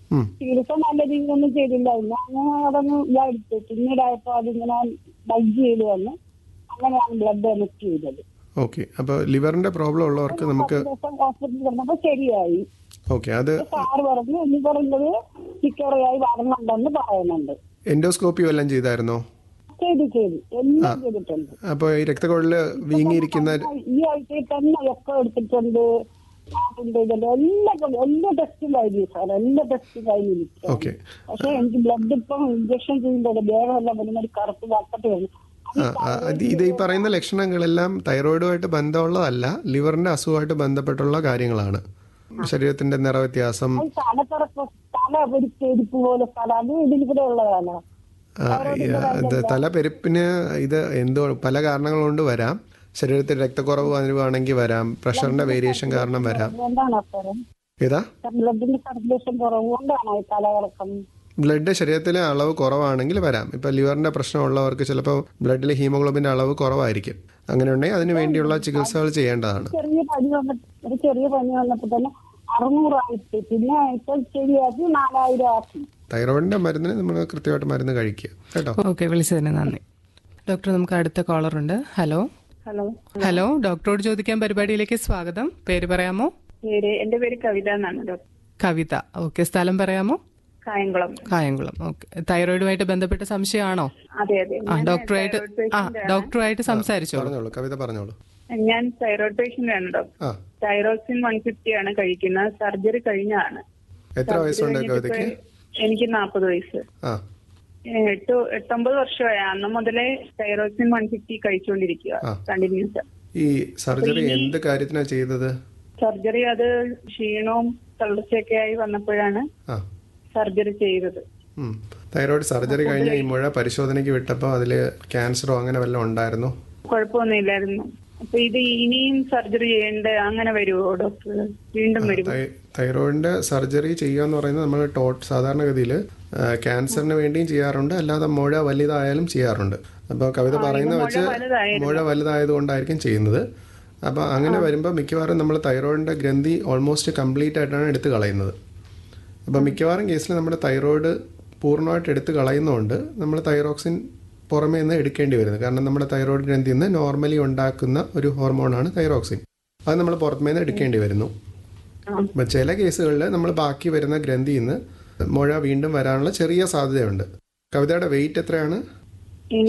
Speaker 8: ഉം.
Speaker 9: ചികിത്സ നല്ല രീതിയിലൊന്നും ചെയ്തില്ല പിന്നെ അങ്ങനെ അതൊന്ന് ഇതായിട്ട് പിന്നീടായപ്പോ അതിങ്ങനെ ബൈജ് ചെയ്ത് വന്ന് അങ്ങനെയാണ് ബ്ലഡ് കണക്ട് ചെയ്തത്
Speaker 8: ഓക്കെ അപ്പോൾ ലിവറിന്റെ പ്രോബ്ലം ഉള്ളവർക്ക് നമുക്ക്
Speaker 9: പത്ത് ദിവസം ഹോസ്പിറ്റലിൽ കിടന്നപ്പോ ശരിയായി
Speaker 8: ഓക്കെ അത്
Speaker 9: സാറ് പറഞ്ഞു ഇനി പറയുന്നത് റിക്കവറിയായി വരണുണ്ടെന്ന് പറയുന്നുണ്ട്
Speaker 8: എൻഡോസ്കോപ്പി വല്ലതും ചെയ്തായിരുന്നോ
Speaker 9: ചെയ്തു ചെയ്തു എല്ലാം ചെയ്തിട്ടുണ്ട്
Speaker 8: അപ്പോൾ ഈ രക്തക്കുഴലിൽ വീങ്ങിയിരിക്കുന്ന
Speaker 9: ഈ ആഴ്ചയിൽ തന്നെ ഒക്കെ എടുത്തിട്ടുണ്ട് ഉണ്ട് ഇതെല്ലാം എല്ലാം എല്ലാ ടെസ്റ്റും കഴിഞ്ഞു സാർ എല്ലാ ടെസ്റ്റും കഴിഞ്ഞു
Speaker 8: ഓക്കെ
Speaker 9: പക്ഷെ എനിക്ക് ബ്ലഡ് ഇപ്പം ഇഞ്ചക്ഷൻ ചെയ്യുമ്പോൾ ദേഹമെല്ലാം ഒരുമാതിരി കറുത്ത് വട്ടത്ത് വരും
Speaker 8: ആ ആ, ഇത് ഇത് ഈ പറയുന്ന ലക്ഷണങ്ങളെല്ലാം തൈറോയിഡുമായിട്ട് ബന്ധമുള്ളതല്ല ലിവറിന്റെ അസുഖമായിട്ട് ബന്ധപ്പെട്ടുള്ള കാര്യങ്ങളാണ് ശരീരത്തിന്റെ നിറവ്യത്യാസം
Speaker 9: അത് തലക്കറപ്പ് തല ഒരു ചെരുപ്പ് പോലെ സ്ഥലം അത് ഇതിൽ കൂടെ ഉള്ളതാണ്
Speaker 8: ആ, ഈ, അത് തലപ്പെരുപ്പിന് ഇത് എന്തോ പല കാരണങ്ങൾ കൊണ്ട് വരാം ശരീരത്തിൽ രക്തക്കുറവ് വരുവാണെങ്കിൽ വരാം പ്രഷറിന്റെ വേരിയേഷൻ കാരണം വരാം
Speaker 9: എന്താണ് സാറ്
Speaker 8: ഏതാ
Speaker 9: ബ്ലഡിന്റെ സർക്കുലേഷൻ കുറവ് കൊണ്ടാണോ ഈ തലകറക്കം
Speaker 8: ബ്ലഡ് ശരീരത്തിലെ അളവ് കുറവാണെങ്കിൽ വരാം ഇപ്പൊ ലിവറിന്റെ പ്രശ്നമുള്ളവർക്ക് ചിലപ്പോൾ ബ്ലഡിലെ ഹീമോഗ്ലോബിന്റെ അളവ് കുറവായിരിക്കും അങ്ങനെ ഉണ്ടെങ്കിൽ അതിന് വേണ്ടിയുള്ള ചികിത്സകൾ ചെയ്യേണ്ടതാണ്
Speaker 9: ചെറിയ പനി വന്നിട്ട് ഒരു ചെറിയ പനി വന്നപ്പോ തന്നെ അറുന്നൂറായിട്ട് പിന്നെ ഇപ്പൊ ശരിയാക്കി നാലായിരം ആക്കി
Speaker 8: തൈറോയിഡിന്റെ മരുന്നിന് നമ്മൾ കൃത്യമായിട്ട് മരുന്ന് കഴിക്കുക കേട്ടോ
Speaker 7: ഓക്കെ വിളിച്ചതിന് നന്ദി ഡോക്ടർ നമുക്ക് അടുത്ത കോളർ ഉണ്ട് ഹലോ
Speaker 10: ഹലോ
Speaker 7: ഹലോ ഡോക്ടറോട് ചോദിക്കാൻ പരിപാടിയിലേക്ക് സ്വാഗതം പേര് പറയാമോ
Speaker 10: പേര് എന്റെ പേര് കവിത എന്നാണ് ഡോക്ടർ
Speaker 7: കവിത ഓക്കെ സ്ഥലം പറയാമോ
Speaker 10: കായംകുളം
Speaker 7: കായംകുളം ഓക്കെ തൈറോയിഡുമായിട്ട് ബന്ധപ്പെട്ട സംശയമാണോ
Speaker 10: അതെ അതെ
Speaker 7: ആ
Speaker 10: ഞാൻ
Speaker 7: ഡോക്ടറുമായിട്ട്
Speaker 10: thyroid
Speaker 7: ആ
Speaker 10: patient ആണ്.
Speaker 7: ഡോക്ടറുമായിട്ട് സംസാരിച്ചോളൂ
Speaker 8: പറഞ്ഞോളൂ കവിത പറഞ്ഞോളൂ
Speaker 10: ഞാൻ തൈറോയ്ഡ് പേഷ്യന്റ് ആണ് ഡോക്ടർ
Speaker 8: ആ
Speaker 10: തൈറോക്സിൻ വൺ ഫിഫ്റ്റി ആണ് കഴിക്കുന്നത് സർജറി കഴിഞ്ഞാണ്
Speaker 8: എത്ര വയസ്സുണ്ട് കവിതയ്ക്ക്
Speaker 10: എനിക്ക് നാൽപ്പത് വയസ്സ്
Speaker 8: ആ
Speaker 10: ഏ, എട്ട് എട്ടൊമ്പത് വർഷമായി അന്ന് മുതലേ തൈറോക്സിൻ വൺ ഫിഫ്റ്റി കഴിച്ചുകൊണ്ടിരിക്കുക
Speaker 8: ആ.
Speaker 10: കണ്ടിന്യൂസ്
Speaker 8: ഈ സർജറി എന്ത് കാര്യത്തിനാണ് ചെയ്തത്
Speaker 10: സർജറി അത് ക്ഷീണവും തളർച്ചയൊക്കെ ആയി വന്നപ്പോഴാണ്
Speaker 8: ആ
Speaker 10: സർജറി ചെയ്തത്
Speaker 8: ഉം. തൈറോയിഡ് സർജറി കഴിഞ്ഞ് ഈ മുഴ പരിശോധനയ്ക്ക് വിട്ടപ്പോൾ അതിൽ ക്യാൻസറോ അങ്ങനെ വല്ലതും ഉണ്ടായിരുന്നോ
Speaker 10: കുഴപ്പമൊന്നുമില്ലായിരുന്നു അപ്പൊ ഇത് ഇനിയും സർജറി ചെയ്യേണ്ട അങ്ങനെ വരുമോ ഡോക്ടർ വീണ്ടും വരുമോ
Speaker 8: തൈ- തൈറോയിഡിന്റെ സർജറി ചെയ്യുക എന്ന് പറയുന്നത് നമ്മൾ ടോട്ട് സാധാരണഗതിയിൽ ക്യാൻസറിന് വേണ്ടിയും ചെയ്യാറുണ്ട് അല്ലാതെ മുഴ വലുതായാലും ചെയ്യാറുണ്ട് അപ്പോൾ കവിത പറയുന്ന വെച്ച് മുഴ വലുതായതുകൊണ്ടായിരിക്കും ചെയ്യുന്നത് അപ്പോൾ അങ്ങനെ വരുമ്പോൾ മിക്കവാറും നമ്മൾ തൈറോയിഡിന്റെ ഗ്രന്ഥി ഓൾമോസ്റ്റ് കംപ്ലീറ്റ് ആയിട്ടാണ് എടുത്ത് കളയുന്നത് അപ്പോൾ മിക്കവാറും കേസിൽ നമ്മുടെ തൈറോയിഡ് പൂർണ്ണമായിട്ട് എടുത്ത് കളയുന്നതുകൊണ്ട് നമ്മൾ തൈറോക്സിൻ പുറമേ നിന്ന് എടുക്കേണ്ടി വരുന്നത് കാരണം നമ്മുടെ തൈറോയിഡ് ഗ്രന്ഥിയിൽ നിന്ന് നോർമലി ഉണ്ടാക്കുന്ന ഒരു ഹോർമോണാണ് തൈറോക്സിൻ അത് നമ്മൾ പുറമേ നിന്ന് എടുക്കേണ്ടി വരുന്നു അപ്പം ചില കേസുകളിൽ നമ്മൾ ബാക്കി വരുന്ന ഗ്രന്ഥിയിൽ നിന്ന് മുഴ വീണ്ടും വരാനുള്ള ചെറിയ സാധ്യതയുണ്ട് കവിതയുടെ വെയിറ്റ് എത്രയാണ്